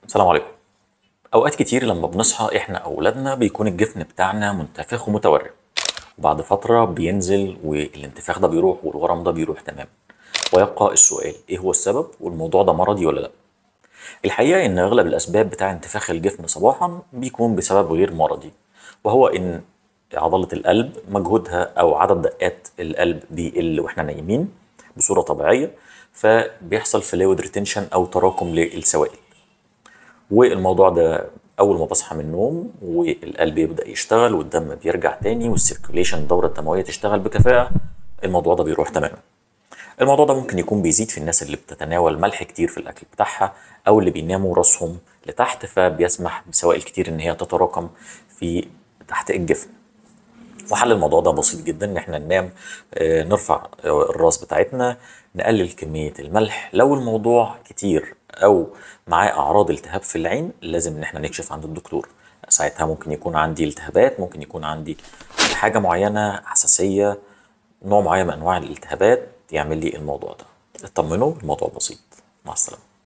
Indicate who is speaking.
Speaker 1: السلام عليكم اوقات كتير لما بنصحى احنا او اولادنا بيكون الجفن بتاعنا منتفخ ومتورم وبعد فتره بينزل والانتفاخ ده بيروح والورم ده بيروح تماما ويبقى السؤال ايه هو السبب والموضوع ده مرضي ولا لا الحقيقه ان اغلب الاسباب بتاع انتفاخ الجفن صباحا بيكون بسبب غير مرضي وهو ان عضله القلب مجهودها او عدد دقات القلب بيقل واحنا نايمين بصوره طبيعيه فبيحصل فلويد ريتنشن او تراكم للسوائل والموضوع ده اول ما بصحى من النوم والقلب يبدا يشتغل والدم بيرجع تاني والسيركوليشن الدوره الدمويه تشتغل بكفاءه الموضوع ده بيروح تماما الموضوع ده ممكن يكون بيزيد في الناس اللي بتتناول ملح كتير في الاكل بتاعها او اللي بيناموا راسهم لتحت فبيسمح بسوائل كتير ان هي تتراكم في تحت الجفن وحل الموضوع ده بسيط جدا ان احنا ننام آه، نرفع آه، الراس بتاعتنا نقلل كمية الملح لو الموضوع كتير او معاه اعراض التهاب في العين لازم ان احنا نكشف عند الدكتور ساعتها ممكن يكون عندي التهابات ممكن يكون عندي حاجة معينة حساسية نوع معين من انواع الالتهابات يعمل لي الموضوع ده اطمنوا الموضوع بسيط مع السلامة